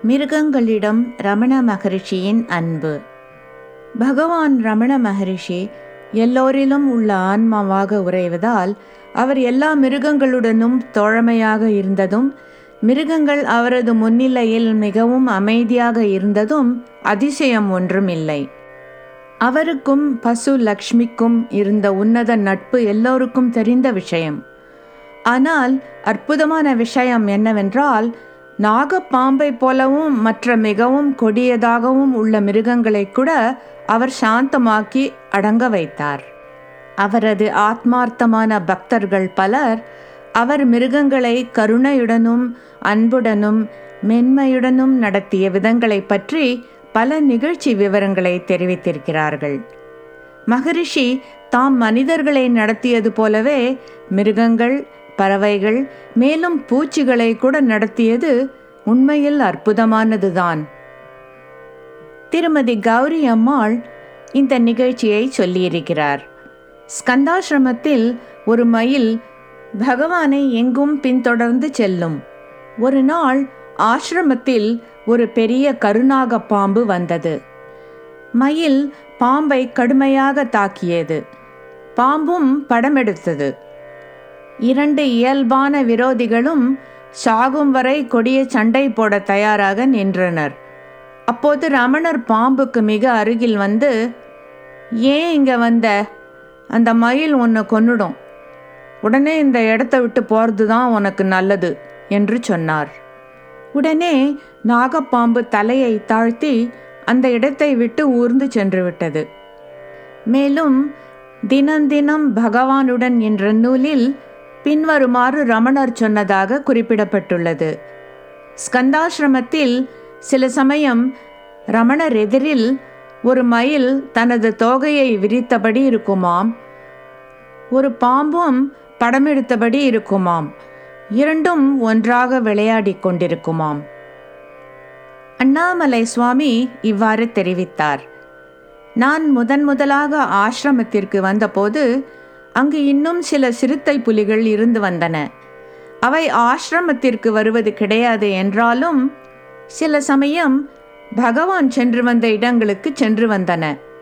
மிருகங்களிடம் ரமண மகரிஷியின் அன்பு பகவான் ரமண மகரிஷி எல்லோரிலும் உள்ள ஆன்மாவாக உறைவதால் அவர் எல்லா மிருகங்களுடனும் தோழமையாக இருந்ததும் மிருகங்கள் அவரது முன்னிலையில் மிகவும் அமைதியாக இருந்ததும் அதிசயம் ஒன்றுமில்லை அவருக்கும் பசு லக்ஷ்மிக்கும் இருந்த உன்னத நட்பு எல்லோருக்கும் தெரிந்த விஷயம் ஆனால் அற்புதமான விஷயம் என்னவென்றால் நாகப்பாம்பை போலவும் மற்ற மிகவும் கொடியதாகவும் உள்ள மிருகங்களை கூட அவர் சாந்தமாக்கி அடங்க வைத்தார் அவரது ஆத்மார்த்தமான பக்தர்கள் பலர் அவர் மிருகங்களை கருணையுடனும் அன்புடனும் மென்மையுடனும் நடத்திய விதங்களை பற்றி பல நிகழ்ச்சி விவரங்களை தெரிவித்திருக்கிறார்கள் மகரிஷி தாம் மனிதர்களை நடத்தியது போலவே மிருகங்கள் பறவைகள் மேலும் பூச்சிகளை கூட நடத்தியது உண்மையில் அற்புதமானதுதான் திருமதி கௌரி அம்மாள் இந்த நிகழ்ச்சியை சொல்லியிருக்கிறார் ஸ்கந்தாசிரமத்தில் ஒரு மயில் பகவானை எங்கும் பின்தொடர்ந்து செல்லும் ஒரு நாள் ஆசிரமத்தில் ஒரு பெரிய கருநாக பாம்பு வந்தது மயில் பாம்பை கடுமையாக தாக்கியது பாம்பும் படமெடுத்தது இரண்டு இயல்பான விரோதிகளும் சாகும் வரை கொடிய சண்டை போட தயாராக நின்றனர் அப்போது ரமணர் பாம்புக்கு மிக அருகில் வந்து ஏன் இங்கே வந்த அந்த மயில் உன்னை கொன்னுடும் உடனே இந்த இடத்த விட்டு போகிறது தான் உனக்கு நல்லது என்று சொன்னார் உடனே நாகப்பாம்பு தலையை தாழ்த்தி அந்த இடத்தை விட்டு ஊர்ந்து சென்று விட்டது மேலும் தினம் தினம் பகவானுடன் என்ற நூலில் பின்வருமாறு ரமணர் சொன்னதாக குறிப்பிடப்பட்டுள்ளது ஸ்கந்தாசிரமத்தில் சில சமயம் ரமணர் எதிரில் ஒரு மயில் தனது தோகையை விரித்தபடி இருக்குமாம் ஒரு பாம்பும் படமெடுத்தபடி இருக்குமாம் இரண்டும் ஒன்றாக விளையாடிக் கொண்டிருக்குமாம் அண்ணாமலை சுவாமி இவ்வாறு தெரிவித்தார் நான் முதன் முதலாக ஆசிரமத்திற்கு வந்தபோது அங்கு இன்னும் சில சிறுத்தை புலிகள் இருந்து வந்தன அவை ஆசிரமத்திற்கு வருவது கிடையாது என்றாலும் சில சமயம் பகவான் சென்று வந்த இடங்களுக்கு சென்று வந்தன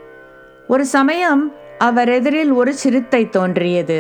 ஒரு சமயம் அவர் எதிரில் ஒரு சிறுத்தை தோன்றியது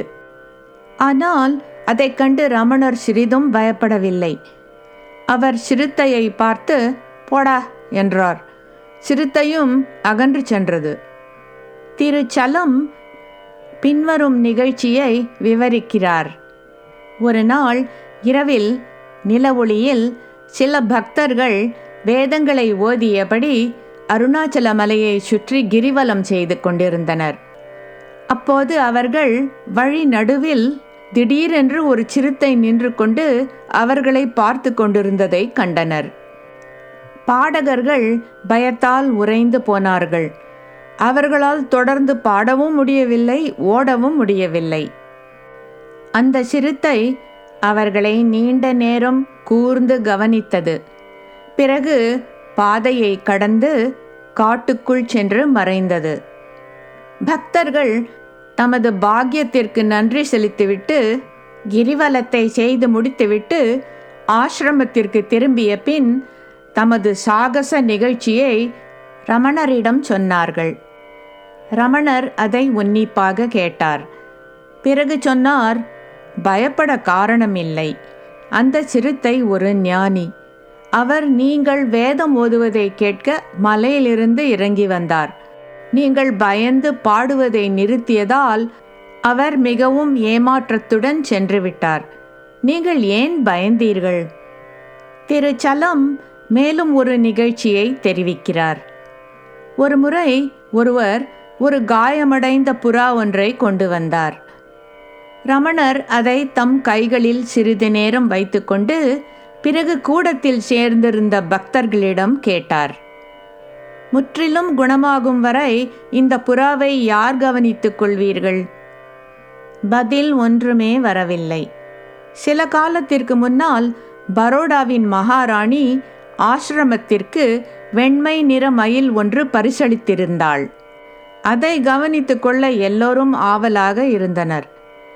ஆனால் அதைக் கண்டு ரமணர் சிறிதும் பயப்படவில்லை அவர் சிறுத்தையை பார்த்து போடா என்றார் சிறுத்தையும் அகன்று சென்றது திரு சலம் பின்வரும் நிகழ்ச்சியை விவரிக்கிறார் ஒரு நாள் இரவில் நிலவொளியில் சில பக்தர்கள் வேதங்களை ஓதியபடி அருணாச்சல மலையை சுற்றி கிரிவலம் செய்து கொண்டிருந்தனர் அப்போது அவர்கள் வழி நடுவில் திடீரென்று ஒரு சிறுத்தை நின்று கொண்டு அவர்களை பார்த்து கொண்டிருந்ததை கண்டனர் பாடகர்கள் பயத்தால் உறைந்து போனார்கள் அவர்களால் தொடர்ந்து பாடவும் முடியவில்லை ஓடவும் முடியவில்லை அந்த சிறுத்தை அவர்களை நீண்ட நேரம் கூர்ந்து கவனித்தது பிறகு பாதையை கடந்து காட்டுக்குள் சென்று மறைந்தது பக்தர்கள் தமது பாக்கியத்திற்கு நன்றி செலுத்திவிட்டு கிரிவலத்தை செய்து முடித்துவிட்டு ஆசிரமத்திற்கு திரும்பிய பின் தமது சாகச நிகழ்ச்சியை ரமணரிடம் சொன்னார்கள் ரமணர் அதை உன்னிப்பாக கேட்டார் பிறகு சொன்னார் பயப்பட காரணமில்லை அந்த சிறுத்தை ஒரு ஞானி அவர் நீங்கள் வேதம் ஓதுவதை கேட்க மலையிலிருந்து இறங்கி வந்தார் நீங்கள் பயந்து பாடுவதை நிறுத்தியதால் அவர் மிகவும் ஏமாற்றத்துடன் சென்று விட்டார் நீங்கள் ஏன் பயந்தீர்கள் திரு சலம் மேலும் ஒரு நிகழ்ச்சியை தெரிவிக்கிறார் ஒரு முறை ஒருவர் ஒரு காயமடைந்த புறா ஒன்றை கொண்டு வந்தார் ரமணர் அதை தம் கைகளில் சிறிது நேரம் வைத்துக்கொண்டு பிறகு கூடத்தில் சேர்ந்திருந்த பக்தர்களிடம் கேட்டார் முற்றிலும் குணமாகும் வரை இந்த புறாவை யார் கவனித்துக் கொள்வீர்கள் பதில் ஒன்றுமே வரவில்லை சில காலத்திற்கு முன்னால் பரோடாவின் மகாராணி ஆசிரமத்திற்கு வெண்மை நிற மயில் ஒன்று பரிசளித்திருந்தாள் அதை கவனித்துக் கொள்ள எல்லோரும் ஆவலாக இருந்தனர்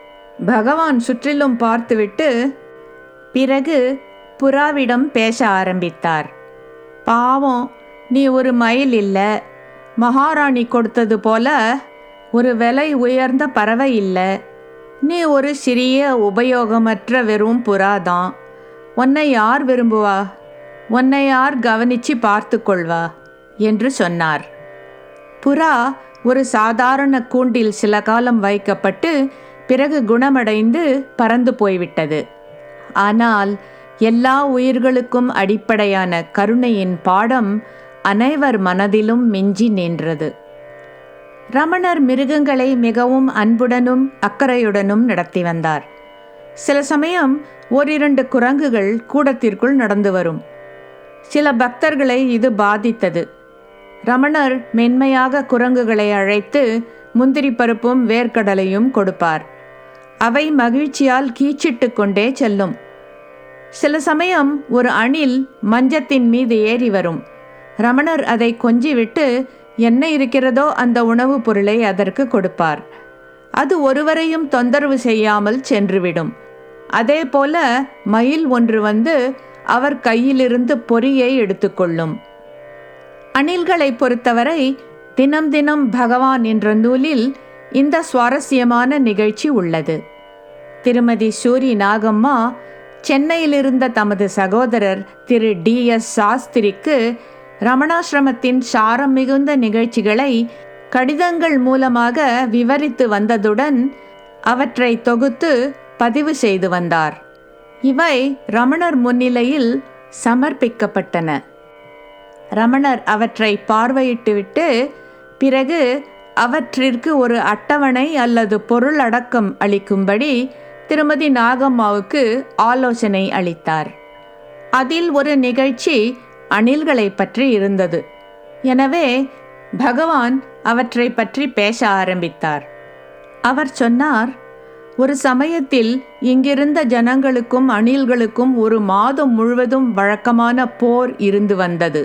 பகவான் சுற்றிலும் பார்த்துவிட்டு பிறகு புறாவிடம் பேச ஆரம்பித்தார் பாவம் நீ ஒரு மயில் இல்லை மகாராணி கொடுத்தது போல ஒரு விலை உயர்ந்த பறவை இல்லை நீ ஒரு சிறிய உபயோகமற்ற வெறும் புறாதான் உன்னை யார் விரும்புவா உன்னை யார் கவனிச்சு பார்த்து கொள்வா என்று சொன்னார் புறா ஒரு சாதாரண கூண்டில் சில காலம் வைக்கப்பட்டு பிறகு குணமடைந்து பறந்து போய்விட்டது ஆனால் எல்லா உயிர்களுக்கும் அடிப்படையான கருணையின் பாடம் அனைவர் மனதிலும் மிஞ்சி நின்றது ரமணர் மிருகங்களை மிகவும் அன்புடனும் அக்கறையுடனும் நடத்தி வந்தார் சில சமயம் ஓரிரண்டு குரங்குகள் கூடத்திற்குள் நடந்து வரும் சில பக்தர்களை இது பாதித்தது ரமணர் மென்மையாக குரங்குகளை அழைத்து முந்திரி பருப்பும் வேர்க்கடலையும் கொடுப்பார் அவை மகிழ்ச்சியால் கீச்சிட்டு கொண்டே செல்லும் சில சமயம் ஒரு அணில் மஞ்சத்தின் மீது ஏறி வரும் ரமணர் அதை கொஞ்சிவிட்டு என்ன இருக்கிறதோ அந்த உணவுப் பொருளை அதற்கு கொடுப்பார் அது ஒருவரையும் தொந்தரவு செய்யாமல் சென்றுவிடும் அதே போல மயில் ஒன்று வந்து அவர் கையிலிருந்து பொறியை எடுத்துக்கொள்ளும் அணில்களை பொறுத்தவரை தினம் தினம் பகவான் என்ற நூலில் இந்த சுவாரஸ்யமான நிகழ்ச்சி உள்ளது திருமதி சூரி நாகம்மா சென்னையில் இருந்த தமது சகோதரர் திரு டி எஸ் சாஸ்திரிக்கு ரமணாசிரமத்தின் சாரம் மிகுந்த நிகழ்ச்சிகளை கடிதங்கள் மூலமாக விவரித்து வந்ததுடன் அவற்றை தொகுத்து பதிவு செய்து வந்தார் இவை ரமணர் முன்னிலையில் சமர்ப்பிக்கப்பட்டன ரமணர் அவற்றை பார்வையிட்டுவிட்டு பிறகு அவற்றிற்கு ஒரு அட்டவணை அல்லது பொருள் அடக்கம் அளிக்கும்படி திருமதி நாகம்மாவுக்கு ஆலோசனை அளித்தார் அதில் ஒரு நிகழ்ச்சி அணில்களை பற்றி இருந்தது எனவே பகவான் அவற்றை பற்றி பேச ஆரம்பித்தார் அவர் சொன்னார் ஒரு சமயத்தில் இங்கிருந்த ஜனங்களுக்கும் அணில்களுக்கும் ஒரு மாதம் முழுவதும் வழக்கமான போர் இருந்து வந்தது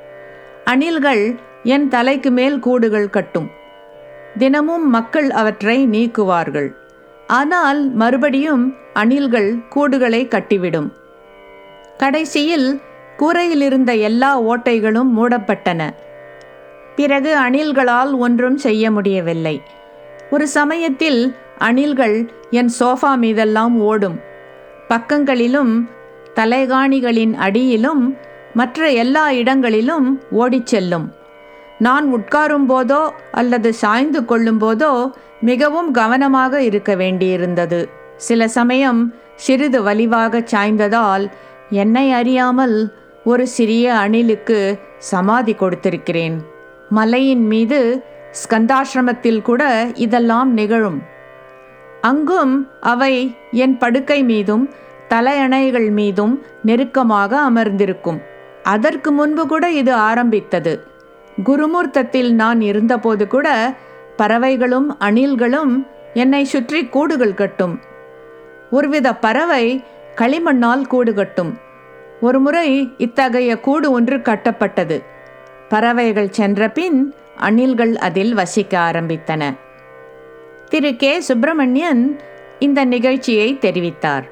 அணில்கள் என் தலைக்கு மேல் கூடுகள் கட்டும் தினமும் மக்கள் அவற்றை நீக்குவார்கள் ஆனால் மறுபடியும் அணில்கள் கூடுகளை கட்டிவிடும் கடைசியில் கூரையில் இருந்த எல்லா ஓட்டைகளும் மூடப்பட்டன பிறகு அணில்களால் ஒன்றும் செய்ய முடியவில்லை ஒரு சமயத்தில் அணில்கள் என் சோஃபா மீதெல்லாம் ஓடும் பக்கங்களிலும் தலைகாணிகளின் அடியிலும் மற்ற எல்லா இடங்களிலும் ஓடிச் செல்லும் நான் உட்காரும் போதோ அல்லது சாய்ந்து கொள்ளும் போதோ மிகவும் கவனமாக இருக்க வேண்டியிருந்தது சில சமயம் சிறிது வலிவாக சாய்ந்ததால் என்னை அறியாமல் ஒரு சிறிய அணிலுக்கு சமாதி கொடுத்திருக்கிறேன் மலையின் மீது ஸ்கந்தாசிரமத்தில் கூட இதெல்லாம் நிகழும் அங்கும் அவை என் படுக்கை மீதும் தலையணைகள் மீதும் நெருக்கமாக அமர்ந்திருக்கும் அதற்கு முன்பு கூட இது ஆரம்பித்தது குருமூர்த்தத்தில் நான் இருந்தபோது கூட பறவைகளும் அணில்களும் என்னை சுற்றி கூடுகள் கட்டும் ஒருவித பறவை களிமண்ணால் கூடு கட்டும் ஒருமுறை இத்தகைய கூடு ஒன்று கட்டப்பட்டது பறவைகள் சென்ற பின் அணில்கள் அதில் வசிக்க ஆரம்பித்தன திரு கே சுப்பிரமணியன் இந்த நிகழ்ச்சியை தெரிவித்தார்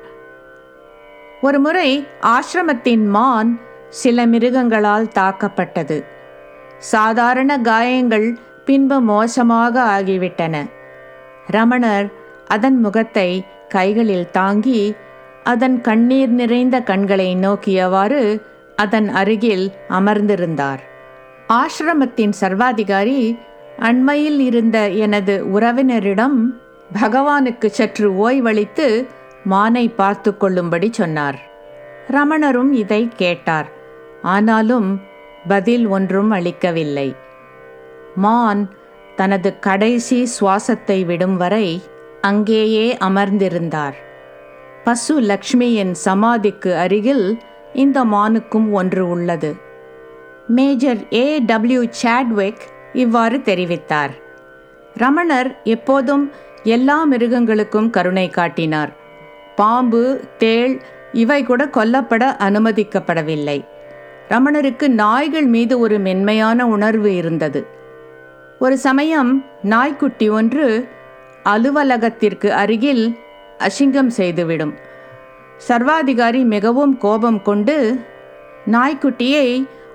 ஒருமுறை ஆசிரமத்தின் மான் சில மிருகங்களால் தாக்கப்பட்டது சாதாரண காயங்கள் பின்பு மோசமாக ஆகிவிட்டன ரமணர் அதன் முகத்தை கைகளில் தாங்கி அதன் கண்ணீர் நிறைந்த கண்களை நோக்கியவாறு அதன் அருகில் அமர்ந்திருந்தார் ஆசிரமத்தின் சர்வாதிகாரி அண்மையில் இருந்த எனது உறவினரிடம் பகவானுக்கு சற்று ஓய்வளித்து மானை பார்த்து கொள்ளும்படி சொன்னார் ரமணரும் இதை கேட்டார் ஆனாலும் பதில் ஒன்றும் அளிக்கவில்லை மான் தனது கடைசி சுவாசத்தை விடும் வரை அங்கேயே அமர்ந்திருந்தார் பசு லக்ஷ்மியின் சமாதிக்கு அருகில் இந்த மானுக்கும் ஒன்று உள்ளது மேஜர் ஏ டபிள்யூ சாட்விக் இவ்வாறு தெரிவித்தார் ரமணர் எப்போதும் எல்லா மிருகங்களுக்கும் கருணை காட்டினார் பாம்பு தேள் இவை கூட கொல்லப்பட அனுமதிக்கப்படவில்லை ரமணருக்கு நாய்கள் மீது ஒரு மென்மையான உணர்வு இருந்தது ஒரு சமயம் நாய்க்குட்டி ஒன்று அலுவலகத்திற்கு அருகில் அசிங்கம் செய்துவிடும் சர்வாதிகாரி மிகவும் கோபம் கொண்டு நாய்க்குட்டியை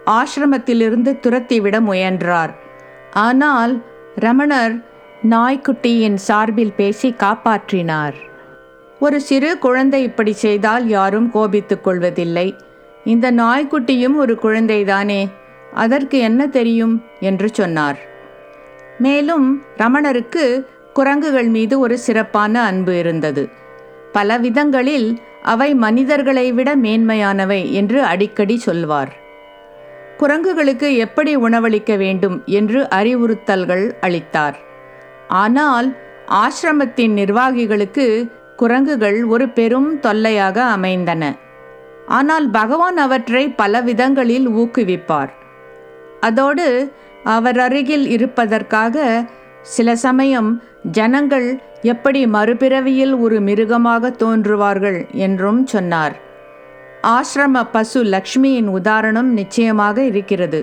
ஆசிரமத்திலிருந்து துரத்திவிட முயன்றார் ஆனால் ரமணர் நாய்க்குட்டியின் சார்பில் பேசி காப்பாற்றினார் ஒரு சிறு குழந்தை இப்படி செய்தால் யாரும் கோபித்துக் கொள்வதில்லை இந்த நாய்க்குட்டியும் ஒரு குழந்தைதானே அதற்கு என்ன தெரியும் என்று சொன்னார் மேலும் ரமணருக்கு குரங்குகள் மீது ஒரு சிறப்பான அன்பு இருந்தது பல விதங்களில் அவை மனிதர்களை விட மேன்மையானவை என்று அடிக்கடி சொல்வார் குரங்குகளுக்கு எப்படி உணவளிக்க வேண்டும் என்று அறிவுறுத்தல்கள் அளித்தார் ஆனால் ஆசிரமத்தின் நிர்வாகிகளுக்கு குரங்குகள் ஒரு பெரும் தொல்லையாக அமைந்தன ஆனால் பகவான் அவற்றை பல விதங்களில் ஊக்குவிப்பார் அதோடு அவர் அருகில் இருப்பதற்காக சில சமயம் ஜனங்கள் எப்படி மறுபிறவியில் ஒரு மிருகமாக தோன்றுவார்கள் என்றும் சொன்னார் ஆசிரம பசு லக்ஷ்மியின் உதாரணம் நிச்சயமாக இருக்கிறது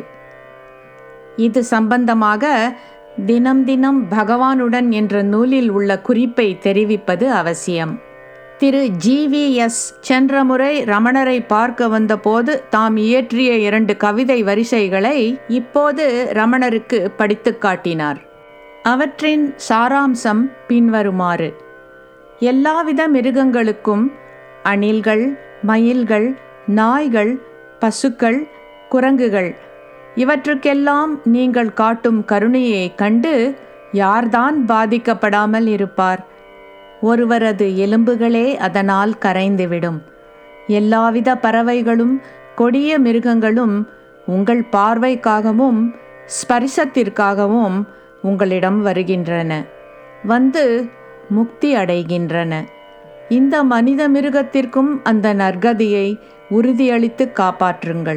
இது சம்பந்தமாக தினம் தினம் பகவானுடன் என்ற நூலில் உள்ள குறிப்பை தெரிவிப்பது அவசியம் திரு ஜிவிஎஸ் சென்ற முறை ரமணரை பார்க்க வந்தபோது தாம் இயற்றிய இரண்டு கவிதை வரிசைகளை இப்போது ரமணருக்கு படித்துக் காட்டினார் அவற்றின் சாராம்சம் பின்வருமாறு எல்லாவித மிருகங்களுக்கும் அணில்கள் மயில்கள் நாய்கள் பசுக்கள் குரங்குகள் இவற்றுக்கெல்லாம் நீங்கள் காட்டும் கருணையை கண்டு யார்தான் பாதிக்கப்படாமல் இருப்பார் ஒருவரது எலும்புகளே அதனால் கரைந்துவிடும் எல்லாவித பறவைகளும் கொடிய மிருகங்களும் உங்கள் பார்வைக்காகவும் ஸ்பரிசத்திற்காகவும் உங்களிடம் வருகின்றன வந்து முக்தி அடைகின்றன இந்த மனித மிருகத்திற்கும் அந்த நற்கதியை உறுதியளித்து காப்பாற்றுங்கள்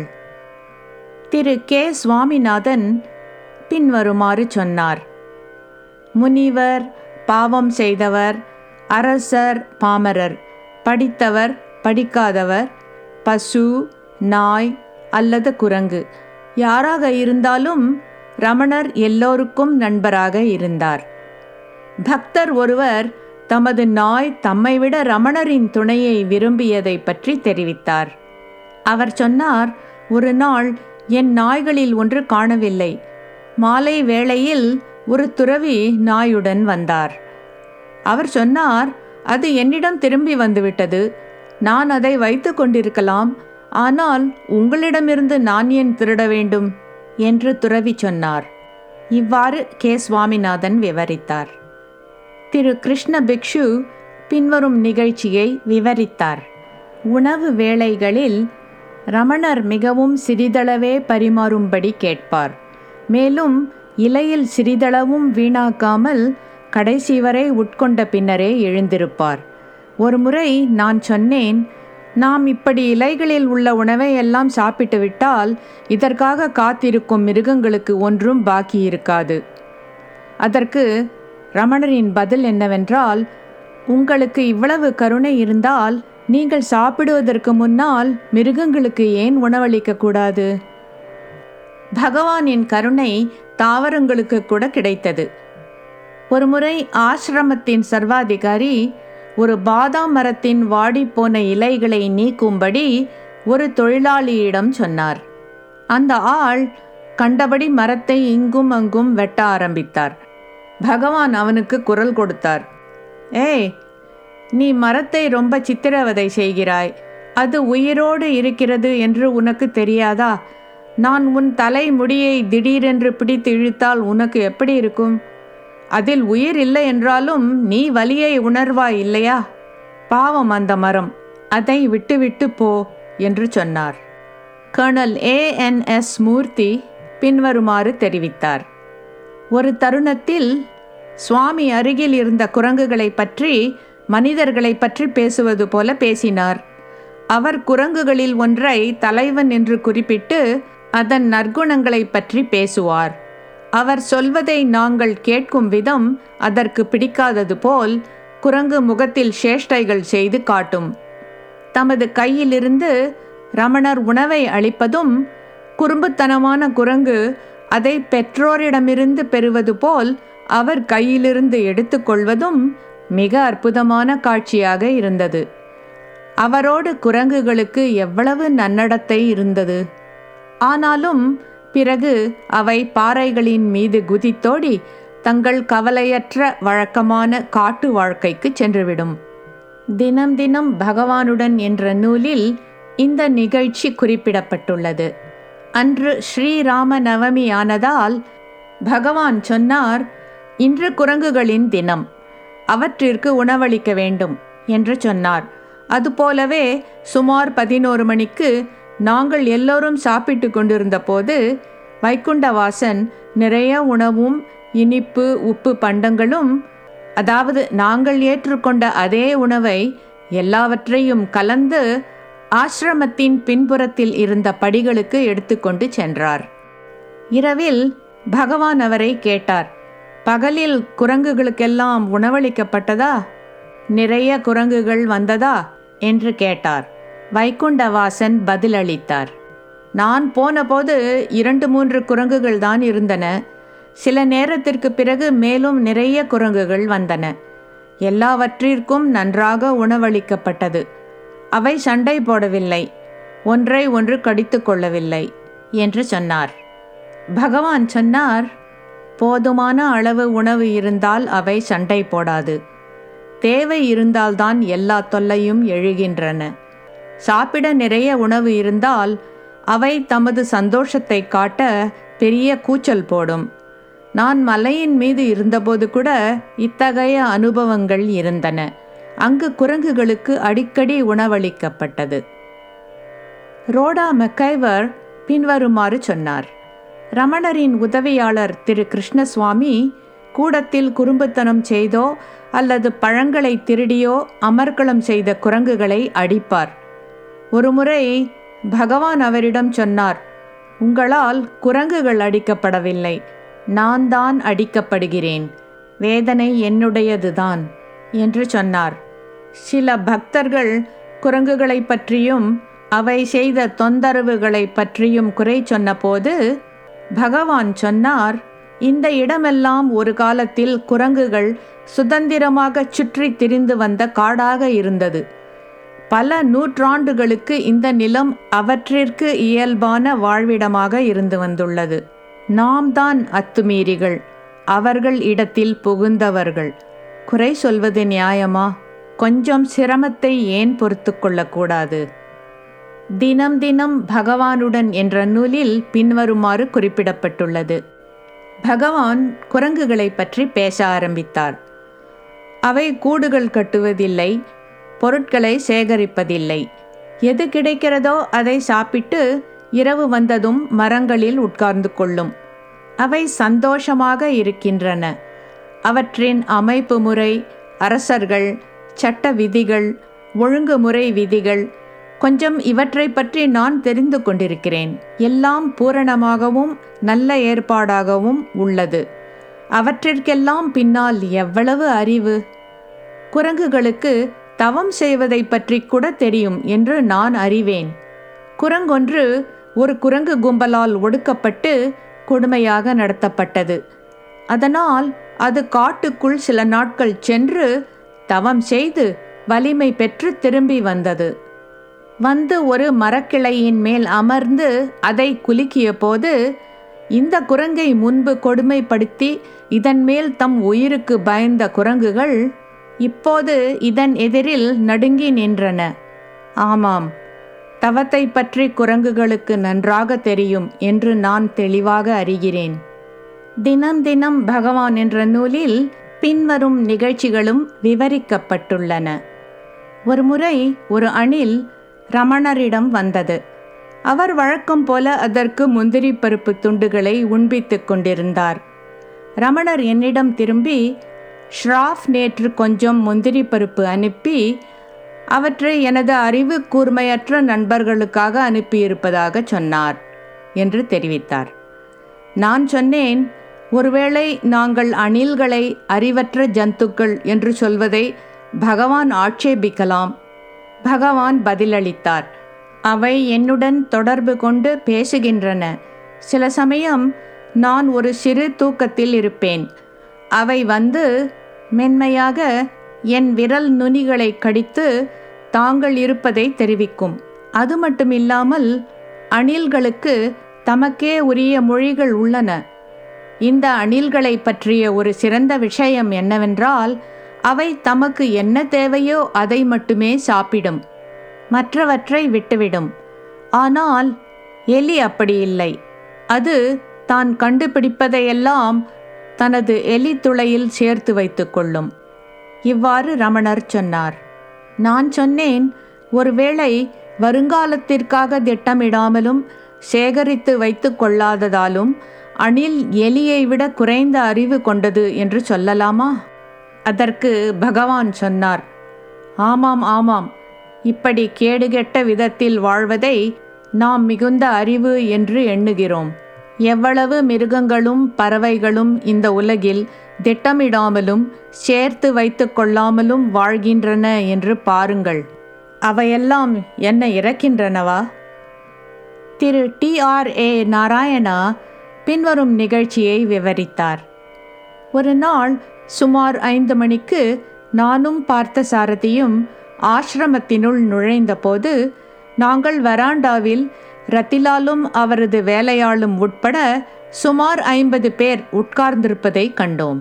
திரு கே சுவாமிநாதன் பின்வருமாறு சொன்னார் முனிவர் பாவம் செய்தவர் அரசர் பாமரர் படித்தவர் படிக்காதவர் பசு நாய் அல்லது குரங்கு யாராக இருந்தாலும் ரமணர் எல்லோருக்கும் நண்பராக இருந்தார் பக்தர் ஒருவர் தமது நாய் தம்மை விட ரமணரின் துணையை விரும்பியதை பற்றி தெரிவித்தார் அவர் சொன்னார் ஒரு நாள் என் நாய்களில் ஒன்று காணவில்லை மாலை வேளையில் ஒரு துறவி நாயுடன் வந்தார் அவர் சொன்னார் அது என்னிடம் திரும்பி வந்துவிட்டது நான் அதை வைத்து கொண்டிருக்கலாம் ஆனால் உங்களிடமிருந்து நான் ஏன் திருட வேண்டும் என்று துறவி சொன்னார் இவ்வாறு கே சுவாமிநாதன் விவரித்தார் திரு கிருஷ்ண பிக்ஷு பின்வரும் நிகழ்ச்சியை விவரித்தார் உணவு வேளைகளில் ரமணர் மிகவும் சிறிதளவே பரிமாறும்படி கேட்பார் மேலும் இலையில் சிறிதளவும் வீணாக்காமல் கடைசி வரை உட்கொண்ட பின்னரே எழுந்திருப்பார் ஒருமுறை நான் சொன்னேன் நாம் இப்படி இலைகளில் உள்ள உணவை எல்லாம் சாப்பிட்டு விட்டால் இதற்காக காத்திருக்கும் மிருகங்களுக்கு ஒன்றும் பாக்கி இருக்காது அதற்கு ரமணரின் பதில் என்னவென்றால் உங்களுக்கு இவ்வளவு கருணை இருந்தால் நீங்கள் சாப்பிடுவதற்கு முன்னால் மிருகங்களுக்கு ஏன் உணவளிக்க கூடாது பகவானின் கருணை தாவரங்களுக்கு கூட கிடைத்தது ஒருமுறை ஆசிரமத்தின் சர்வாதிகாரி ஒரு பாதாம் மரத்தின் வாடிப்போன இலைகளை நீக்கும்படி ஒரு தொழிலாளியிடம் சொன்னார் அந்த ஆள் கண்டபடி மரத்தை இங்கும் அங்கும் வெட்ட ஆரம்பித்தார் பகவான் அவனுக்கு குரல் கொடுத்தார் ஏய் நீ மரத்தை ரொம்ப சித்திரவதை செய்கிறாய் அது உயிரோடு இருக்கிறது என்று உனக்கு தெரியாதா நான் உன் தலை முடியை திடீரென்று பிடித்து இழுத்தால் உனக்கு எப்படி இருக்கும் அதில் உயிர் இல்லை என்றாலும் நீ வலியை உணர்வாய் இல்லையா பாவம் அந்த மரம் அதை விட்டுவிட்டு போ என்று சொன்னார் கர்னல் ஏ என் எஸ் மூர்த்தி பின்வருமாறு தெரிவித்தார் ஒரு தருணத்தில் சுவாமி அருகில் இருந்த குரங்குகளை பற்றி மனிதர்களை பற்றி பேசுவது போல பேசினார் அவர் குரங்குகளில் ஒன்றை தலைவன் என்று குறிப்பிட்டு அதன் நற்குணங்களை பற்றி பேசுவார் அவர் சொல்வதை நாங்கள் கேட்கும் விதம் அதற்கு பிடிக்காதது போல் குரங்கு முகத்தில் சேஷ்டைகள் செய்து காட்டும் தமது கையிலிருந்து ரமணர் உணவை அளிப்பதும் குறும்புத்தனமான குரங்கு அதை பெற்றோரிடமிருந்து பெறுவது போல் அவர் கையிலிருந்து எடுத்துக்கொள்வதும் மிக அற்புதமான காட்சியாக இருந்தது அவரோடு குரங்குகளுக்கு எவ்வளவு நன்னடத்தை இருந்தது ஆனாலும் பிறகு அவை பாறைகளின் மீது குதித்தோடி தங்கள் கவலையற்ற வழக்கமான காட்டு வாழ்க்கைக்கு சென்றுவிடும் தினம் தினம் பகவானுடன் என்ற நூலில் இந்த நிகழ்ச்சி குறிப்பிடப்பட்டுள்ளது அன்று ஸ்ரீராம நவமி ஆனதால் பகவான் சொன்னார் இன்று குரங்குகளின் தினம் அவற்றிற்கு உணவளிக்க வேண்டும் என்று சொன்னார் அதுபோலவே சுமார் பதினோரு மணிக்கு நாங்கள் எல்லோரும் சாப்பிட்டு கொண்டிருந்த போது வைகுண்டவாசன் நிறைய உணவும் இனிப்பு உப்பு பண்டங்களும் அதாவது நாங்கள் ஏற்றுக்கொண்ட அதே உணவை எல்லாவற்றையும் கலந்து ஆசிரமத்தின் பின்புறத்தில் இருந்த படிகளுக்கு எடுத்துக்கொண்டு சென்றார் இரவில் பகவான் அவரை கேட்டார் பகலில் குரங்குகளுக்கெல்லாம் உணவளிக்கப்பட்டதா நிறைய குரங்குகள் வந்ததா என்று கேட்டார் வைகுண்டவாசன் பதிலளித்தார் நான் போனபோது இரண்டு மூன்று குரங்குகள் தான் இருந்தன சில நேரத்திற்கு பிறகு மேலும் நிறைய குரங்குகள் வந்தன எல்லாவற்றிற்கும் நன்றாக உணவளிக்கப்பட்டது அவை சண்டை போடவில்லை ஒன்றை ஒன்று கடித்து கொள்ளவில்லை என்று சொன்னார் பகவான் சொன்னார் போதுமான அளவு உணவு இருந்தால் அவை சண்டை போடாது தேவை இருந்தால்தான் எல்லா தொல்லையும் எழுகின்றன சாப்பிட நிறைய உணவு இருந்தால் அவை தமது சந்தோஷத்தை காட்ட பெரிய கூச்சல் போடும் நான் மலையின் மீது இருந்தபோது கூட இத்தகைய அனுபவங்கள் இருந்தன அங்கு குரங்குகளுக்கு அடிக்கடி உணவளிக்கப்பட்டது ரோடா மெக்கைவர் பின்வருமாறு சொன்னார் ரமணரின் உதவியாளர் திரு கிருஷ்ணசுவாமி கூடத்தில் குறும்புத்தனம் செய்தோ அல்லது பழங்களை திருடியோ அமர்க்களம் செய்த குரங்குகளை அடிப்பார் ஒருமுறை பகவான் அவரிடம் சொன்னார் உங்களால் குரங்குகள் அடிக்கப்படவில்லை நான் தான் அடிக்கப்படுகிறேன் வேதனை என்னுடையதுதான் என்று சொன்னார் சில பக்தர்கள் குரங்குகளை பற்றியும் அவை செய்த தொந்தரவுகளை பற்றியும் குறை சொன்னபோது பகவான் சொன்னார் இந்த இடமெல்லாம் ஒரு காலத்தில் குரங்குகள் சுதந்திரமாக சுற்றி திரிந்து வந்த காடாக இருந்தது பல நூற்றாண்டுகளுக்கு இந்த நிலம் அவற்றிற்கு இயல்பான வாழ்விடமாக இருந்து வந்துள்ளது நாம் தான் அத்துமீறிகள் அவர்கள் இடத்தில் புகுந்தவர்கள் குறை சொல்வது நியாயமா கொஞ்சம் சிரமத்தை ஏன் பொறுத்து கொள்ளக்கூடாது தினம் தினம் பகவானுடன் என்ற நூலில் பின்வருமாறு குறிப்பிடப்பட்டுள்ளது பகவான் குரங்குகளை பற்றி பேச ஆரம்பித்தார் அவை கூடுகள் கட்டுவதில்லை பொருட்களை சேகரிப்பதில்லை எது கிடைக்கிறதோ அதை சாப்பிட்டு இரவு வந்ததும் மரங்களில் உட்கார்ந்து கொள்ளும் அவை சந்தோஷமாக இருக்கின்றன அவற்றின் அமைப்பு முறை அரசர்கள் சட்ட விதிகள் ஒழுங்குமுறை விதிகள் கொஞ்சம் இவற்றை பற்றி நான் தெரிந்து கொண்டிருக்கிறேன் எல்லாம் பூரணமாகவும் நல்ல ஏற்பாடாகவும் உள்ளது அவற்றிற்கெல்லாம் பின்னால் எவ்வளவு அறிவு குரங்குகளுக்கு தவம் செய்வதை பற்றி கூட தெரியும் என்று நான் அறிவேன் குரங்கொன்று ஒரு குரங்கு கும்பலால் ஒடுக்கப்பட்டு கொடுமையாக நடத்தப்பட்டது அதனால் அது காட்டுக்குள் சில நாட்கள் சென்று தவம் செய்து வலிமை பெற்று திரும்பி வந்தது வந்து ஒரு மரக்கிளையின் மேல் அமர்ந்து அதை குலுக்கிய போது இந்த குரங்கை முன்பு கொடுமைப்படுத்தி இதன் மேல் தம் உயிருக்கு பயந்த குரங்குகள் இப்போது இதன் எதிரில் நடுங்கி நின்றன ஆமாம் தவத்தை பற்றி குரங்குகளுக்கு நன்றாக தெரியும் என்று நான் தெளிவாக அறிகிறேன் தினம் தினம் பகவான் என்ற நூலில் பின்வரும் நிகழ்ச்சிகளும் விவரிக்கப்பட்டுள்ளன ஒருமுறை ஒரு அணில் ரமணரிடம் வந்தது அவர் வழக்கம் போல அதற்கு முந்திரி பருப்பு துண்டுகளை உண்பித்துக் கொண்டிருந்தார் ரமணர் என்னிடம் திரும்பி ஷ்ராஃப் நேற்று கொஞ்சம் முந்திரி பருப்பு அனுப்பி அவற்றை எனது அறிவு கூர்மையற்ற நண்பர்களுக்காக அனுப்பியிருப்பதாக சொன்னார் என்று தெரிவித்தார் நான் சொன்னேன் ஒருவேளை நாங்கள் அணில்களை அறிவற்ற ஜந்துக்கள் என்று சொல்வதை பகவான் ஆட்சேபிக்கலாம் பகவான் பதிலளித்தார் அவை என்னுடன் தொடர்பு கொண்டு பேசுகின்றன சில சமயம் நான் ஒரு சிறு தூக்கத்தில் இருப்பேன் அவை வந்து மென்மையாக என் விரல் நுனிகளை கடித்து தாங்கள் இருப்பதை தெரிவிக்கும் அது மட்டுமில்லாமல் அணில்களுக்கு தமக்கே உரிய மொழிகள் உள்ளன இந்த அணில்களை பற்றிய ஒரு சிறந்த விஷயம் என்னவென்றால் அவை தமக்கு என்ன தேவையோ அதை மட்டுமே சாப்பிடும் மற்றவற்றை விட்டுவிடும் ஆனால் எலி அப்படி இல்லை அது தான் கண்டுபிடிப்பதையெல்லாம் தனது எலி துளையில் சேர்த்து வைத்துக்கொள்ளும் இவ்வாறு ரமணர் சொன்னார் நான் சொன்னேன் ஒருவேளை வருங்காலத்திற்காக திட்டமிடாமலும் சேகரித்து வைத்து கொள்ளாததாலும் அணில் எலியை விட குறைந்த அறிவு கொண்டது என்று சொல்லலாமா அதற்கு பகவான் சொன்னார் ஆமாம் ஆமாம் இப்படி கேடுகெட்ட விதத்தில் வாழ்வதை நாம் மிகுந்த அறிவு என்று எண்ணுகிறோம் எவ்வளவு மிருகங்களும் பறவைகளும் இந்த உலகில் திட்டமிடாமலும் சேர்த்து வைத்து கொள்ளாமலும் வாழ்கின்றன என்று பாருங்கள் அவையெல்லாம் என்ன இறக்கின்றனவா Thiru T R A Narayana பின்வரும் நிகழ்ச்சியை விவரித்தார் ஒரு நாள் சுமார் ஐந்து மணிக்கு நானும் பார்த்த சாரதியும் ஆசிரமத்தினுள் நுழைந்தபோது நாங்கள் வராண்டாவில் ரத்திலாலும் அவரது வேலையாளும் உட்பட சுமார் ஐம்பது பேர் உட்கார்ந்திருப்பதை கண்டோம்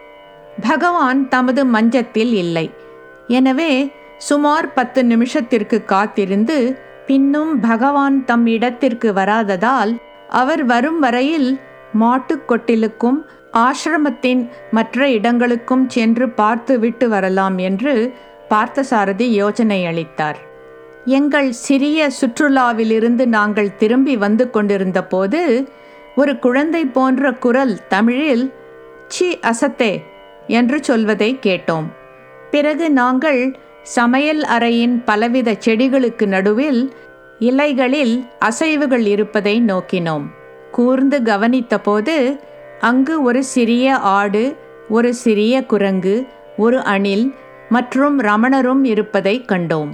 பகவான் தமது மஞ்சத்தில் இல்லை எனவே சுமார் பத்து நிமிஷத்திற்கு காத்திருந்து பின்னும் பகவான் தம் இடத்திற்கு வராததால் அவர் வரும் வரையில் மாட்டுக் கொட்டிலுக்கும் ஆசிரமத்தின் மற்ற இடங்களுக்கும் சென்று பார்த்து விட்டு வரலாம் என்று பார்த்தசாரதி யோசனை அளித்தார் எங்கள் சிறிய சுற்றுலாவிலிருந்து நாங்கள் திரும்பி வந்து கொண்டிருந்த போது ஒரு குழந்தை போன்ற குரல் தமிழில் சி அசத்தே என்று சொல்வதை கேட்டோம் பிறகு நாங்கள் சமையல் அறையின் பலவித செடிகளுக்கு நடுவில் இலைகளில் அசைவுகள் இருப்பதை நோக்கினோம் கூர்ந்து கவனித்தபோது அங்கு ஒரு சிறிய ஆடு ஒரு சிறிய குரங்கு ஒரு அணில் மற்றும் ரமணரும் இருப்பதை கண்டோம்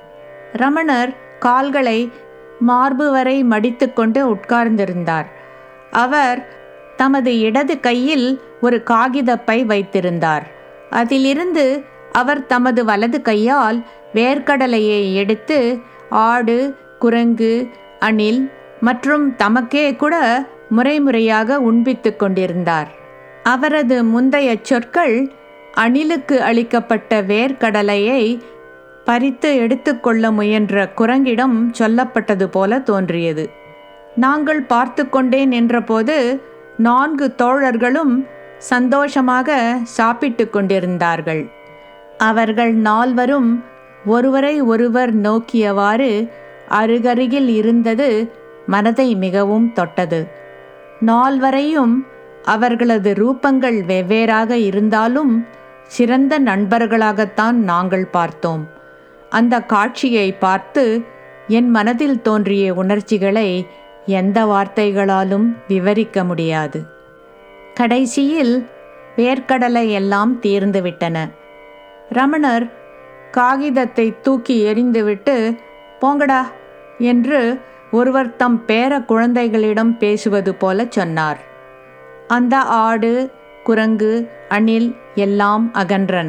ரமணர் கால்களை மார்பு வரை மடித்துக்கொண்டு உட்கார்ந்திருந்தார் அவர் தமது இடது கையில் ஒரு காகிதப்பை வைத்திருந்தார் அதிலிருந்து அவர் தமது வலது கையால் வேர்க்கடலையை எடுத்து ஆடு குரங்கு அணில் மற்றும் தமக்கே கூட முறைமுறையாக உண்பித்துக் கொண்டிருந்தார் அவரது முந்தைய சொற்கள் அணிலுக்கு அளிக்கப்பட்ட வேர்க்கடலையை பறித்து எடுத்துக்கொள்ள முயன்ற குரங்கிடம் சொல்லப்பட்டது போல தோன்றியது நாங்கள் பார்த்து கொண்டே நின்றபோது நான்கு தோழர்களும் சந்தோஷமாக சாப்பிட்டு கொண்டிருந்தார்கள் அவர்கள் நால்வரும் ஒருவரை ஒருவர் நோக்கியவாறு அருகருகில் இருந்தது மனதை மிகவும் தொட்டது நால்வரையும் அவர்களது ரூபங்கள் வெவ்வேறாக இருந்தாலும் சிறந்த நண்பர்களாகத்தான் நாங்கள் பார்த்தோம் அந்த காட்சியை பார்த்து என் மனதில் தோன்றிய உணர்ச்சிகளை எந்த வார்த்தைகளாலும் விவரிக்க முடியாது கடைசியில் வேர்க்கடலை எல்லாம் தீர்ந்துவிட்டன ரமணர் காகிதத்தை தூக்கி எறிந்துவிட்டு போங்கடா என்று ஒருவர் தம் பேர குழந்தைகளிடம் பேசுவது போல சொன்னார் அந்த ஆடு குரங்கு அணில் எல்லாம் அகன்றன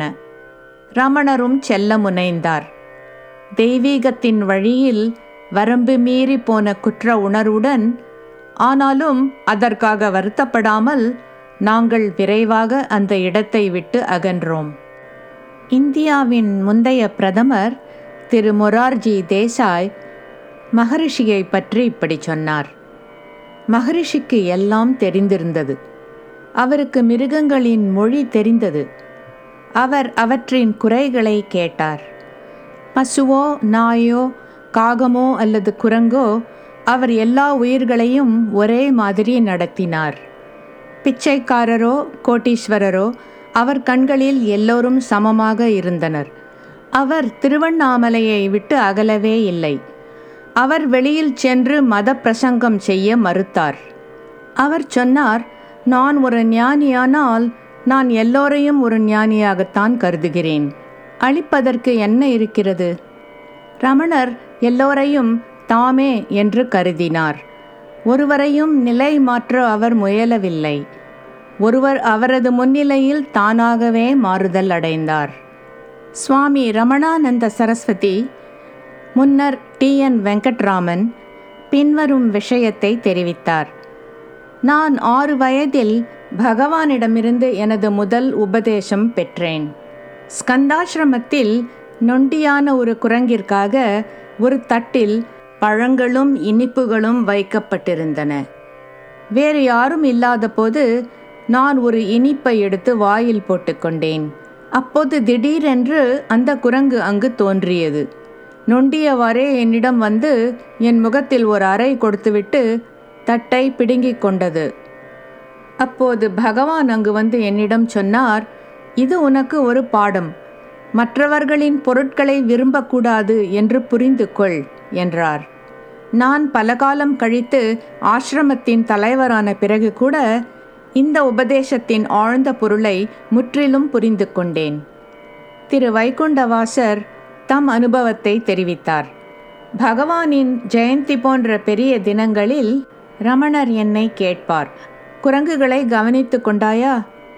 ரமணரும் செல்ல முனைந்தார் தெய்வீகத்தின் வழியில் வரம்பு மீறி போன குற்ற உணர்வுடன் ஆனாலும் அதற்காக வருத்தப்படாமல் நாங்கள் விரைவாக அந்த இடத்தை விட்டு அகன்றோம் இந்தியாவின் முந்தைய பிரதமர் திரு மொரார்ஜி தேசாய் மகரிஷியை பற்றி இப்படி சொன்னார் மகரிஷிக்கு எல்லாம் தெரிந்திருந்தது அவருக்கு மிருகங்களின் மொழி தெரிந்தது அவர் அவற்றின் குறைகளை கேட்டார் பசுவோ நாயோ காகமோ அல்லது குரங்கோ அவர் எல்லா உயிர்களையும் ஒரே மாதிரி நடத்தினார் பிச்சைக்காரரோ கோட்டீஸ்வரரோ அவர் கண்களில் எல்லோரும் சமமாக இருந்தனர் அவர் திருவண்ணாமலையை விட்டு அகலவே இல்லை அவர் வெளியில் சென்று மத பிரசங்கம் செய்ய மறுத்தார் அவர் சொன்னார் நான் ஒரு ஞானியானால் நான் எல்லோரையும் ஒரு ஞானியாகத்தான் கருதுகிறேன் அழிப்பதற்கு என்ன இருக்கிறது ரமணர் எல்லோரையும் தாமே என்று கருதினார் ஒருவரையும் நிலை மாற்ற அவர் முயலவில்லை ஒருவர் அவரது முன்னிலையில் தானாகவே மாறுதல் அடைந்தார் சுவாமி ரமணானந்த சரஸ்வதி முன்னர் டி என் வெங்கட்ராமன் பின்வரும் விஷயத்தை தெரிவித்தார் நான் ஆறு வயதில் பகவானிடமிருந்து எனது முதல் உபதேசம் பெற்றேன் ஸ்கந்தாசிரமத்தில் நொண்டியான ஒரு குரங்கிற்காக ஒரு தட்டில் பழங்களும் இனிப்புகளும் வைக்கப்பட்டிருந்தன வேறு யாரும் இல்லாத போது நான் ஒரு இனிப்பை எடுத்து வாயில் போட்டுக்கொண்டேன் அப்போது திடீரென்று அந்த குரங்கு அங்கு தோன்றியது நொண்டியவாறே என்னிடம் வந்து என் முகத்தில் ஒரு அறை கொடுத்துவிட்டு தட்டை பிடுங்கிக் கொண்டது அப்போது பகவான் அங்கு வந்து என்னிடம் சொன்னார் இது உனக்கு ஒரு பாடம் மற்றவர்களின் பொருட்களை விரும்பக்கூடாது என்று புரிந்து கொள் என்றார் நான் பல காலம் கழித்து ஆசிரமத்தின் தலைவரான பிறகு கூட இந்த உபதேசத்தின் ஆழ்ந்த பொருளை முற்றிலும் புரிந்து கொண்டேன் திரு வைகுண்டவாசர் தம் அனுபவத்தை தெரிவித்தார் பகவானின் ஜெயந்தி போன்ற பெரிய தினங்களில் ரமணர் என்னை கேட்பார் குரங்குகளை கவனித்து கொண்டாயா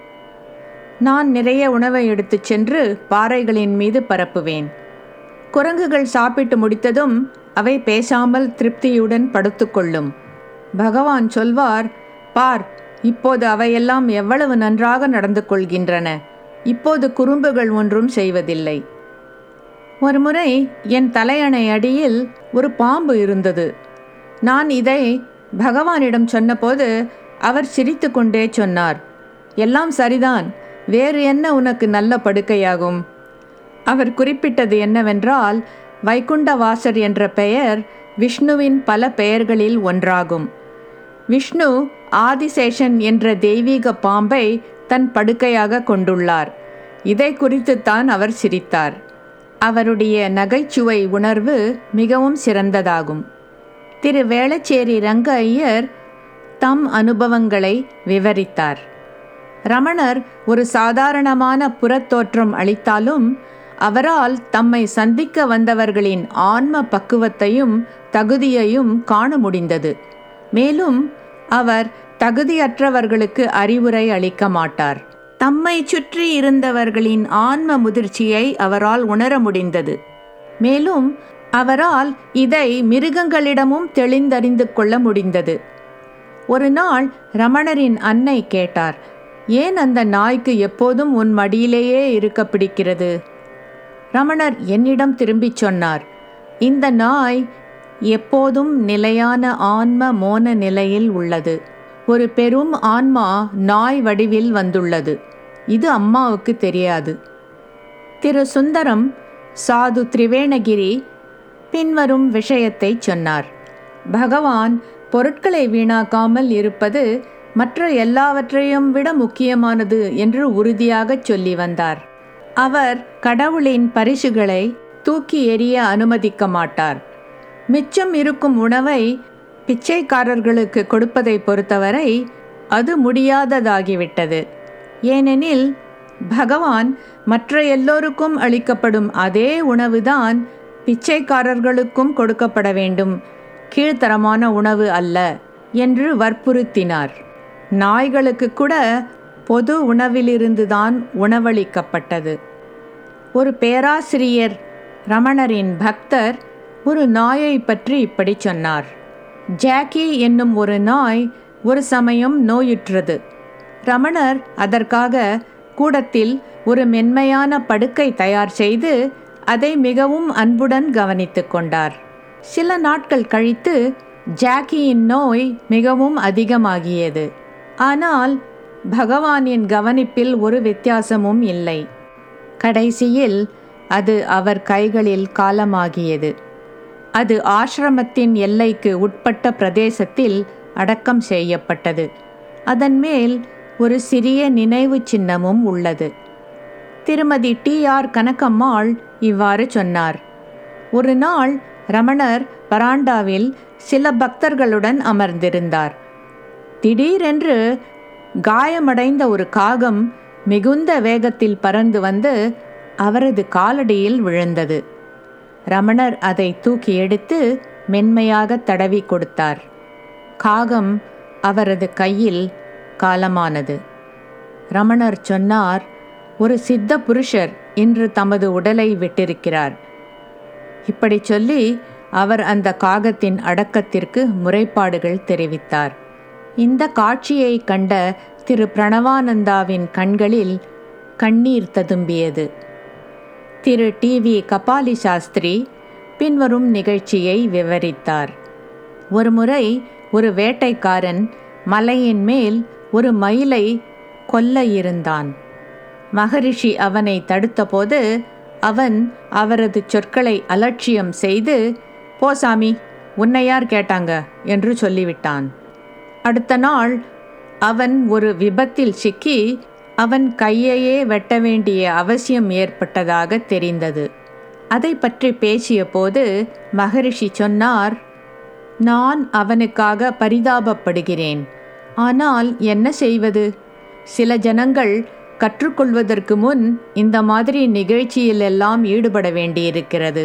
நான் நிறைய உணவை எடுத்துச் சென்று பாறைகளின் மீது பரப்புவேன் குரங்குகள் சாப்பிட்டு முடித்ததும் அவை பேசாமல் திருப்தியுடன் படுத்துக்கொள்ளும் பகவான் சொல்வார் பார் இப்போது அவையெல்லாம் எவ்வளவு நன்றாக நடந்து கொள்கின்றன இப்போது குறும்புகள் ஒன்றும் செய்வதில்லை ஒருமுறை என் தலையணை அடியில் ஒரு பாம்பு இருந்தது நான் இதை பகவானிடம் சொன்னபோது அவர் சிரித்துக்கொண்டே சொன்னார் எல்லாம் சரிதான் வேறு என்ன உனக்கு நல்ல படுக்கையாகும் அவர் குறிப்பிட்டது என்னவென்றால் வைகுண்டவாசர் என்ற பெயர் விஷ்ணுவின் பல பெயர்களில் ஒன்றாகும் விஷ்ணு ஆதிசேஷன் என்ற தெய்வீக பாம்பை தன் படுக்கையாக கொண்டுள்ளார் இதை குறித்துத்தான் அவர் சிரித்தார் அவருடைய நகைச்சுவை உணர்வு மிகவும் சிறந்ததாகும் திரு வேளச்சேரி ரங்க ஐயர் தம் அனுபவங்களை விவரித்தார் ரமணர் ஒரு சாதாரணமான புறத்தோற்றம் அளித்தாலும் அவரால் தம்மை சந்திக்க வந்தவர்களின் ஆன்ம பக்குவத்தையும் தகுதியையும் காண முடிந்தது மேலும் அவர் தகுதியற்றவர்களுக்கு அறிவுரை அளிக்க மாட்டார் தம்மை சுற்றி இருந்தவர்களின் ஆன்ம முதிர்ச்சியை அவரால் உணர முடிந்தது மேலும் அவரால் இதை மிருகங்களிடமும் தெளிந்தறிந்து கொள்ள முடிந்தது ஒரு நாள் ரமணரின் அன்னை கேட்டார் ஏன் அந்த நாய்க்கு எப்போதும் உன் மடியிலேயே இருக்க பிடிக்கிறது ரமணர் என்னிடம் திரும்பிச் சொன்னார் இந்த நாய் எப்போதும் நிலையான ஆன்ம மோன நிலையில் உள்ளது ஒரு பெரும் ஆன்மா நாய் வடிவில் வந்துள்ளது இது அம்மாவுக்கு தெரியாது திரு சுந்தரம் சாது திரிவேணகிரி பின்வரும் விஷயத்தை சொன்னார் பகவான் பொருட்களை வீணாக்காமல் இருப்பது மற்ற எல்லாவற்றையும் விட முக்கியமானது என்று உறுதியாகச் சொல்லி வந்தார் அவர் கடவுளின் பரிசுகளை தூக்கி எறிய அனுமதிக்க மாட்டார் மிச்சம் இருக்கும் உணவை பிச்சைக்காரர்களுக்கு கொடுப்பதை பொறுத்தவரை அது முடியாததாகிவிட்டது ஏனெனில் பகவான் மற்ற எல்லோருக்கும் அளிக்கப்படும் அதே உணவுதான் பிச்சைக்காரர்களுக்கும் கொடுக்கப்பட வேண்டும் கீழ்த்தரமான உணவு அல்ல என்று வற்புறுத்தினார் நாய்களுக்கு கூட பொது உணவிலிருந்துதான் உணவளிக்கப்பட்டது ஒரு பேராசிரியர் ரமணரின் பக்தர் ஒரு நாயை பற்றி இப்படி சொன்னார் ஜாக்கி என்னும் ஒரு நாய் ஒரு சமயம் நோயுற்றது ரமணர் அதற்காக கூடத்தில் ஒரு மென்மையான படுக்கை தயார் செய்து அதை மிகவும் அன்புடன் கவனித்து கொண்டார் சில நாட்கள் கழித்து ஜாக்கியின் நோய் மிகவும் அதிகமாகியது ஆனால் பகவானின் கவனிப்பில் ஒரு வித்தியாசமும் இல்லை கடைசியில் அது அவர் கைகளில் காலமாகியது அது ஆசிரமத்தின் எல்லைக்கு உட்பட்ட பிரதேசத்தில் அடக்கம் செய்யப்பட்டது அதன் மேல் ஒரு சிறிய நினைவு சின்னமும் உள்ளது திருமதி டி ஆர் கனகம்மாள் இவ்வாறு சொன்னார் ஒரு நாள் ரமணர் பராண்டாவில் சில பக்தர்களுடன் அமர்ந்திருந்தார் திடீரென்று காயமடைந்த ஒரு காகம் மிகுந்த வேகத்தில் பறந்து வந்து அவரது காலடியில் விழுந்தது ரமணர் அதை தூக்கி எடுத்து மென்மையாக தடவி கொடுத்தார் காகம் அவரது கையில் காலமானது ரமணர் சொன்னார் ஒரு சித்த புருஷர் இன்று தமது உடலை விட்டிருக்கிறார் இப்படி சொல்லி அவர் அந்த காகத்தின் அடக்கத்திற்கு முறைப்பாடுகள் தெரிவித்தார் இந்த காட்சியை கண்ட திரு பிரணவானந்தாவின் கண்களில் கண்ணீர் ததும்பியது திரு டி வி கபாலி சாஸ்திரி பின்வரும் நிகழ்ச்சியை விவரித்தார் ஒருமுறை ஒரு வேட்டைக்காரன் மலையின் மேல் ஒரு மயிலை கொல்ல இருந்தான் மகரிஷி அவனை தடுத்தபோது அவன் அவரது சொற்களை அலட்சியம் செய்து போசாமி உன்னை யார் கேட்டாங்க என்று சொல்லிவிட்டான் அடுத்த நாள் அவன் ஒரு விபத்தில் சிக்கி அவன் கையையே வெட்ட வேண்டிய அவசியம் ஏற்பட்டதாக தெரிந்தது அதை பற்றி பேசிய போது மகரிஷி சொன்னார் நான் அவனுக்காக பரிதாபப்படுகிறேன் ஆனால் என்ன செய்வது சில ஜனங்கள் கற்றுக்கொள்வதற்கு முன் இந்த மாதிரி நிகழ்ச்சியிலெல்லாம் ஈடுபட வேண்டியிருக்கிறது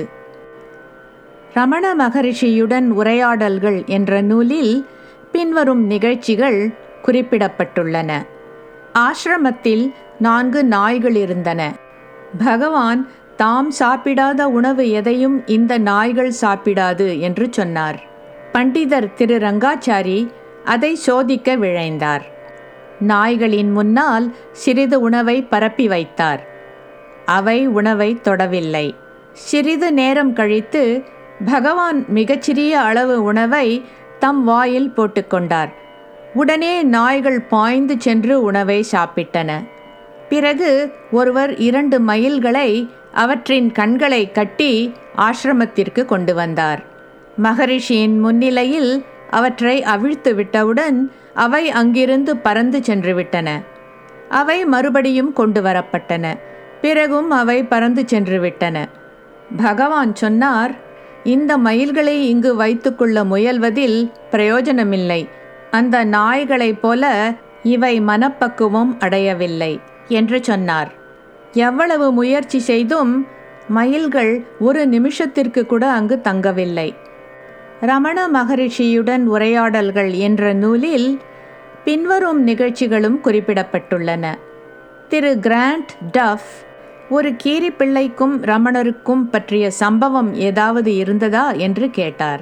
ரமண மகரிஷியுடன் உரையாடல்கள் என்ற நூலில் பின்வரும் நிகழ்ச்சிகள் குறிப்பிடப்பட்டுள்ளன ஆசிரமத்தில் நான்கு நாய்கள் இருந்தன பகவான் தாம் சாப்பிடாத உணவு எதையும் இந்த நாய்கள் சாப்பிடாது என்று சொன்னார் பண்டிதர் திரு ரங்காச்சாரி அதை சோதிக்க விழைந்தார் நாய்களின் முன்னால் சிறிது உணவை பரப்பி வைத்தார் அவை உணவை தொடவில்லை சிறிது நேரம் கழித்து பகவான் மிகச்சிறிய அளவு உணவை தம் வாயில் போட்டுக்கொண்டார் உடனே நாய்கள் பாய்ந்து சென்று உணவை சாப்பிட்டன பிறகு ஒருவர் இரண்டு மயில்களை அவற்றின் கண்களை கட்டி ஆசிரமத்திற்கு கொண்டு வந்தார் மகரிஷியின் முன்னிலையில் அவற்றை அவிழ்த்து விட்டவுடன் அவை அங்கிருந்து பறந்து சென்று விட்டன அவை மறுபடியும் கொண்டு வரப்பட்டன பிறகும் அவை பறந்து சென்று விட்டன பகவான் சொன்னார் இந்த மயில்களை இங்கு வைத்துக்கொள்ள முயல்வதில் பிரயோஜனமில்லை அந்த நாய்களைப் போல இவை மனப்பக்குவம் அடையவில்லை என்று சொன்னார் எவ்வளவு முயற்சி செய்தும் மயில்கள் ஒரு நிமிஷத்திற்கு கூட அங்கு தங்கவில்லை ரமண மகரிஷியுடன் உரையாடல்கள் என்ற நூலில் பின்வரும் நிகழ்ச்சிகளும் குறிப்பிடப்பட்டுள்ளன திரு கிராண்ட் டஃப் ஒரு கீரி பிள்ளைக்கும் ரமணருக்கும் பற்றிய சம்பவம் ஏதாவது இருந்ததா என்று கேட்டார்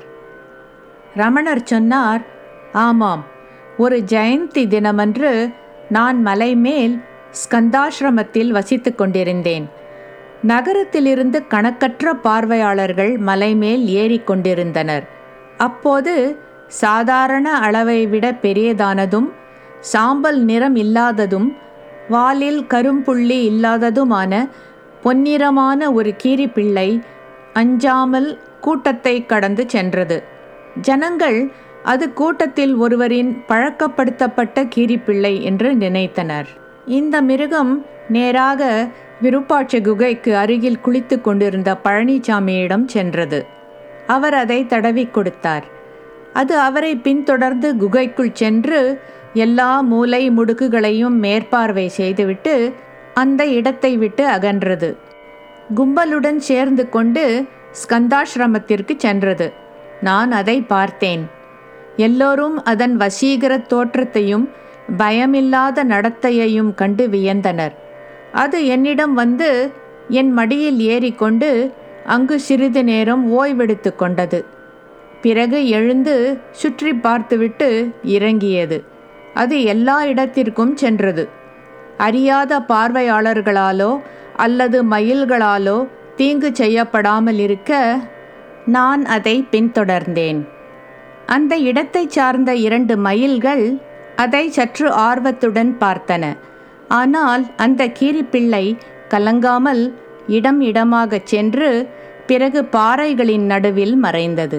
ரமணர் சொன்னார் ஆமாம் ஒரு ஜெயந்தி தினமன்று நான் மலை மேல் ஸ்கந்தாசிரமத்தில் வசித்து கொண்டிருந்தேன் நகரத்திலிருந்து கணக்கற்ற பார்வையாளர்கள் மலை மேல் ஏறிக்கொண்டிருந்தனர் அப்போது சாதாரண அளவை விட பெரியதானதும் சாம்பல் நிறம் இல்லாததும் வாலில் கரும்புள்ளி இல்லாததுமான பொன்னிறமான ஒரு கீரிப்பிள்ளை அஞ்சாமல் கூட்டத்தை கடந்து சென்றது ஜனங்கள் அது கூட்டத்தில் ஒருவரின் பழக்கப்படுத்தப்பட்ட கீரிப்பிள்ளை என்று நினைத்தனர் இந்த மிருகம் நேராக விருப்பாட்சி குகைக்கு அருகில் குளித்து கொண்டிருந்த பழனிசாமியிடம் சென்றது அவர் அதை தடவி கொடுத்தார் அது அவரை பின்தொடர்ந்து குகைக்குள் சென்று எல்லா மூலை முடுக்குகளையும் மேற்பார்வை செய்துவிட்டு அந்த இடத்தை விட்டு அகன்றது கும்பலுடன் சேர்ந்து கொண்டு ஸ்கந்தாசிரமத்திற்கு சென்றது நான் அதை பார்த்தேன் எல்லோரும் அதன் வசீகர தோற்றத்தையும் பயமில்லாத நடத்தையையும் கண்டு வியந்தனர் அது என்னிடம் வந்து என் மடியில் ஏறிக்கொண்டு அங்கு சிறிது நேரம் ஓய்வெடுத்து கொண்டது பிறகு எழுந்து சுற்றி பார்த்துவிட்டு இறங்கியது அது எல்லா இடத்திற்கும் சென்றது அறியாத பார்வையாளர்களாலோ அல்லது மயில்களாலோ தீங்கு செய்யப்படாமல் இருக்க நான் அதை பின்தொடர்ந்தேன் அந்த இடத்தை சார்ந்த இரண்டு மயில்கள் அதை சற்று ஆர்வத்துடன் பார்த்தன ஆனால் அந்த கீரிப்பிள்ளை கலங்காமல் இடம் இடமாகச் சென்று பிறகு பாறைகளின் நடுவில் மறைந்தது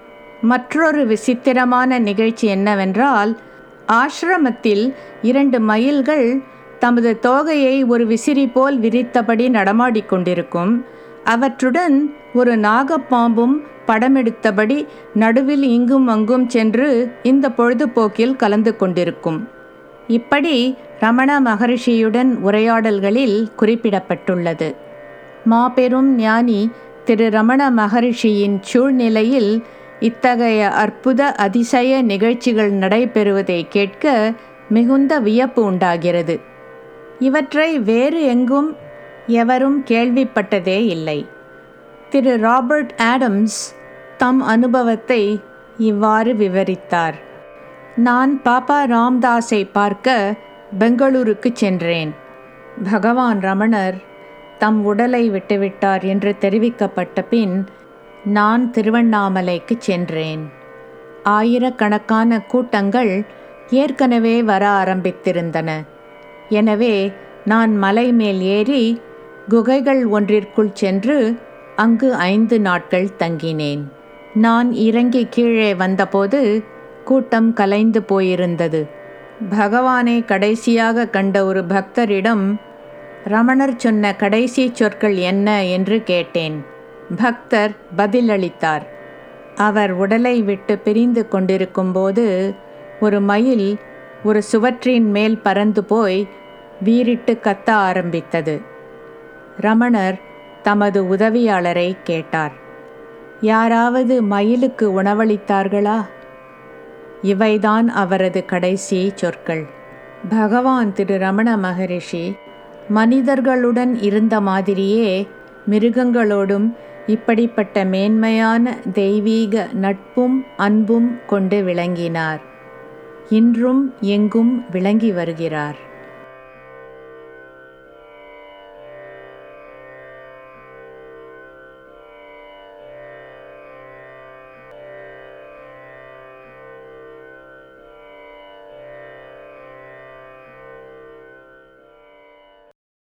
மற்றொரு விசித்திரமான நிகழ்ச்சி என்னவென்றால் ஆசிரமத்தில் இரண்டு மயில்கள் தமது தோகையை ஒரு விசிறி போல் விரித்தபடி நடமாடிக்கொண்டிருக்கும் அவற்றுடன் ஒரு நாகப்பாம்பும் படமெடுத்தபடி நடுவில் இங்கும் அங்கும் சென்று இந்த பொழுதுபோக்கில் கலந்து கொண்டிருக்கும் இப்படி ரமண மகரிஷியுடன் உரையாடல்களில் குறிப்பிடப்பட்டுள்ளது மாபெரும் ஞானி திரு ரமண மகரிஷியின் சூழ்நிலையில் இத்தகைய அற்புத அதிசய நிகழ்ச்சிகள் நடைபெறுவதை கேட்க மிகுந்த வியப்பு உண்டாகிறது இவற்றை வேறு எங்கும் எவரும் கேள்விப்பட்டதே இல்லை திரு ராபர்ட் ஆடம்ஸ் தம் அனுபவத்தை இவ்வாறு விவரித்தார் நான் பாப்பா ராம்தாஸை பார்க்க பெங்களூருக்கு சென்றேன் பகவான் ரமணர் தம் உடலை விட்டுவிட்டார் என்று தெரிவிக்கப்பட்ட பின் நான் திருவண்ணாமலைக்கு சென்றேன் ஆயிரக்கணக்கான கூட்டங்கள் ஏற்கனவே வர ஆரம்பித்திருந்தன எனவே நான் மலை மேல் ஏறி குகைகள் ஒன்றிற்குள் சென்று அங்கு ஐந்து நாட்கள் தங்கினேன் நான் இறங்கி கீழே வந்தபோது கூட்டம் கலைந்து போயிருந்தது பகவானை கடைசியாக கண்ட ஒரு பக்தரிடம் ரமணர் சொன்ன கடைசி சொற்கள் என்ன என்று கேட்டேன் பக்தர் பதிலளித்தார் அவர் உடலை விட்டு பிரிந்து கொண்டிருக்கும்போது ஒரு மயில் ஒரு சுவற்றின் மேல் பறந்து போய் வீறிட்டு கத்த ஆரம்பித்தது ரமணர் தமது உதவியாளரை கேட்டார் யாராவது மயிலுக்கு உணவளித்தார்களா இவைதான் அவரது கடைசி சொற்கள் பகவான் திரு ரமண மகரிஷி மனிதர்களுடன் இருந்த மாதிரியே மிருகங்களோடும் இப்படிப்பட்ட மேன்மையான தெய்வீக நட்பும் அன்பும் கொண்டு விளங்கினார் இன்றும் எங்கும் விளங்கி வருகிறார்